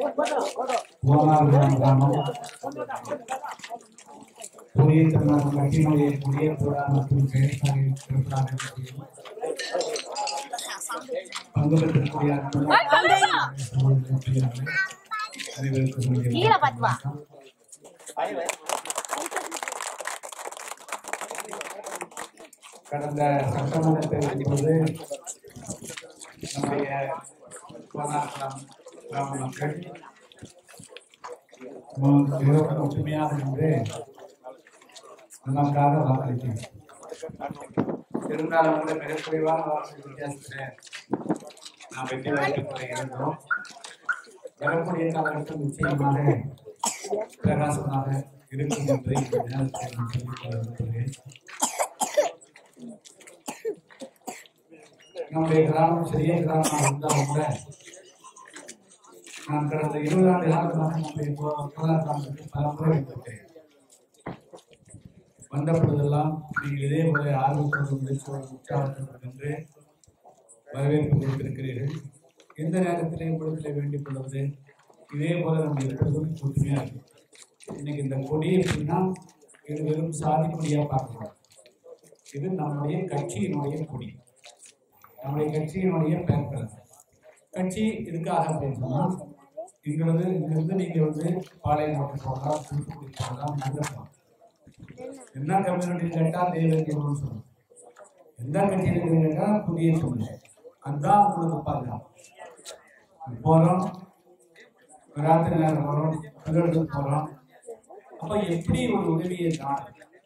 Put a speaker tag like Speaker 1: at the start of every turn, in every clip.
Speaker 1: ஓனார்குளம் கிராமம் புதிய தமிழகம் கட்சியினுடைய புதிய பொருளாதார மற்றும் செயற்பாடு சிறப்பாக செய்யும் பங்கு பெற்றக்கூடிய அனைவருக்கும்
Speaker 2: கீழே பார்த்து வா.
Speaker 1: கடந்த சட்டமன்றத்தில் இப்போது நம்முடைய கோனார்குளம் கிராம மக்கள் மிகவும் ஒற்றுமையாக இருந்து நமக்காக வாக்களித்தோம் இருந்தாலும் கூட மிக குறைவான வாக்கு வித்தியாசத்தில் நாம் வெற்றி வாய்ப்புகளை இழந்தோம் வரக்கூடிய காலகட்டம் நிச்சயமாக பிரகாசமாக இருக்கும் என்பதை இந்த நேரத்தில் நான் சொல்லிக் கொள்ள விரும்புகிறேன் நம்முடைய கிராமம் சிறிய கிராமம் இருந்தாலும் கூட நான் கடந்த இருபது ஆண்டு காலமாக நம்முடைய பொருளாதாரத்துக்கு பல முறை வந்திருக்கிறேன் வந்த பொழுதெல்லாம் நீங்கள் இதே போல ஆர்வத்தோடு முயற்சியோடு உற்சாகத்தோடு என்று வரவேற்பு கொடுத்திருக்கிறீர்கள் எந்த நேரத்திலே உங்களிடத்திலே வேண்டிக் கொள்வது இதே போல நம்ம எப்பொழுதும் ஒற்றுமையா இருக்கும் இன்னைக்கு இந்த கொடி எப்படின்னா இது வெறும் சாதி கொடியா பார்க்கலாம் இது நம்முடைய கட்சியினுடைய கொடி நம்முடைய கட்சியினுடைய பேப்பர் கட்சி இதுக்காக பேசணும்னா இங்கிருந்து இங்கிருந்து நீங்க வந்து பாளையங்கோட்டை போகலாம் தூத்துக்குடி போகலாம் மதுரை போகலாம் என்ன கம்யூனிட்டி கேட்டா தேவேந்திரன் சொல்லணும் எந்த கட்சியில் கேட்டா புதிய சொல்லுங்க அதுதான் உங்களுக்கு பாதுகாப்பு போறோம் ராத்திரி நேரம் போறோம் பகலுக்கு போறோம் அப்ப எப்படி ஒரு உதவியை தான்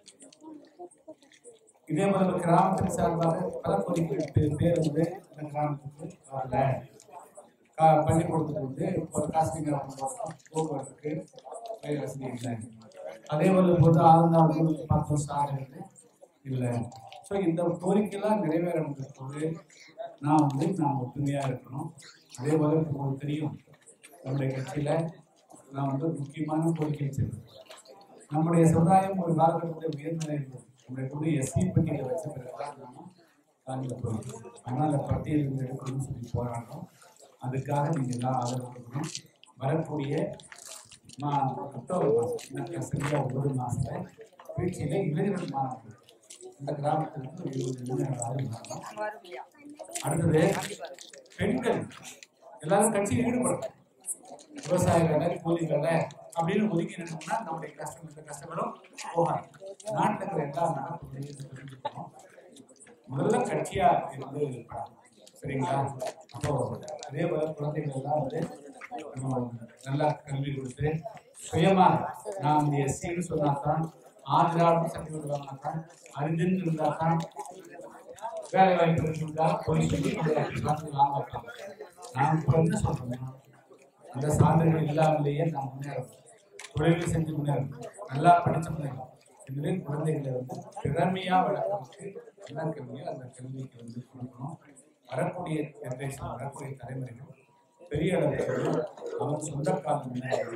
Speaker 1: இதே போல கிராமத்தின் சார்பாக பல கோரிக்கைகள் பேர் வந்து இந்த கிராமத்துக்கு வரல கா- பள்ளிக்கூடத்துக்கு வந்து ஒரு காஸ்டிங் போக்குவரத்துக்கு ரயில் வசதி இல்லை அதே போல பொது ஆழ்ந்தாவுக்கு பார்த்தோம் சார் இல்லை ஸோ இந்த கோரிக்கையெல்லாம் நிறைவேறும் போது நான் வந்து நான் ஒற்றுமையாக இருக்கணும் அதே போல உங்களுக்கு தெரியும் நம்முடைய கட்சியில் நான் வந்து முக்கியமான கோரிக்கை வச்சிருக்கேன் நம்முடைய சமுதாயம் ஒரு காலகட்டத்தில் உயர்நிலை இருந்தது நம்முடைய கூட எஸ்சி பட்டியலை வச்ச பிறகுதான் நாம தாண்டி போகிறோம் ஆனால் அந்த பட்டியல் இருந்து எடுக்கணும்னு சொல்லி போராடுறோம் அதுக்காக நீங்கள் எல்லாம் ஆதரவு கொடுக்கணும் வரக்கூடிய மா அக்டோபர் மாதம் இன்னும் சரியாக ஒரு மாதத்தில் திருச்சியில் இளைஞர்கள் மாநாடு இந்த கிராமத்திலிருந்து ஒரு இருபது இளைஞர்கள் ஆதரவு அடுத்தது பெண்கள் எல்லாரும் கட்சியில் ஈடுபடும் விவசாயிகள கூலிகள அப்படின்னு ஒதுக்கி நினைச்சோம்னா நம்முடைய கஷ்டம் இந்த கஷ்டங்களும் போகாது நாட்டில் இருக்கிற எல்லா நடப்புகளையும் தெரிஞ்சுக்கணும் முதல்ல கட்சியா இருந்து இருக்கணும். சரிங்களா அப்போ அதே போல குழந்தைகள் எல்லாம் வந்து நம்ம நல்லா கல்வி கொடுத்து சுயமா நான் இந்த எஸ்சின்னு சொன்னாதான் ஆந்திராவுக்கு சர்டிஃபிகேட் வாங்கினாதான் அறிஞ்சுன்னு இருந்தாதான் வேலை வாய்ப்பு இருந்தா போய் சொல்லி நம்ம சான்றிதழ் வாங்க வைக்கலாம் நான் இப்போ என்ன சொல்றேன்னா அந்த சான்றிதழ் இல்லாமலேயே நான் முன்னேறணும் தொழில் செஞ்சு முன்னேறணும் நல்லா படிச்ச முன்னேறணும் இதுவே குழந்தைகளை வந்து திறமையா வளர்க்கறதுக்கு என்ன கல்வியோ அந்த கல்விக்கு வந்து கொடுக்கணும் வரக்கூடிய ஜெனரேஷன் வரக்கூடிய தலைமுறைகள் பெரிய அளவில் அவன் சொந்த காலம்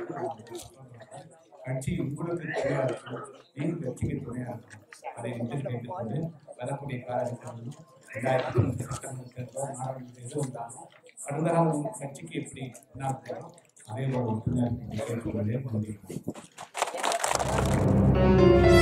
Speaker 1: கட்சி உங்களுக்கு துணையா இருக்கும் நீங்க கட்சிக்கு துணையா இருக்கும் அதை வந்து கேட்டுக்கொண்டு வரக்கூடிய காலகட்டங்களில் ரெண்டாயிரத்தி இருபத்தி சட்டமன்ற தேர்தல் நாடாளுமன்ற எது வந்தாலும் கடந்த காலம் கட்சிக்கு எப்படி என்ன இருக்கோ அதே போல ஒற்றுமையாக கேட்டுக்கொண்டே கொண்டிருக்கிறோம்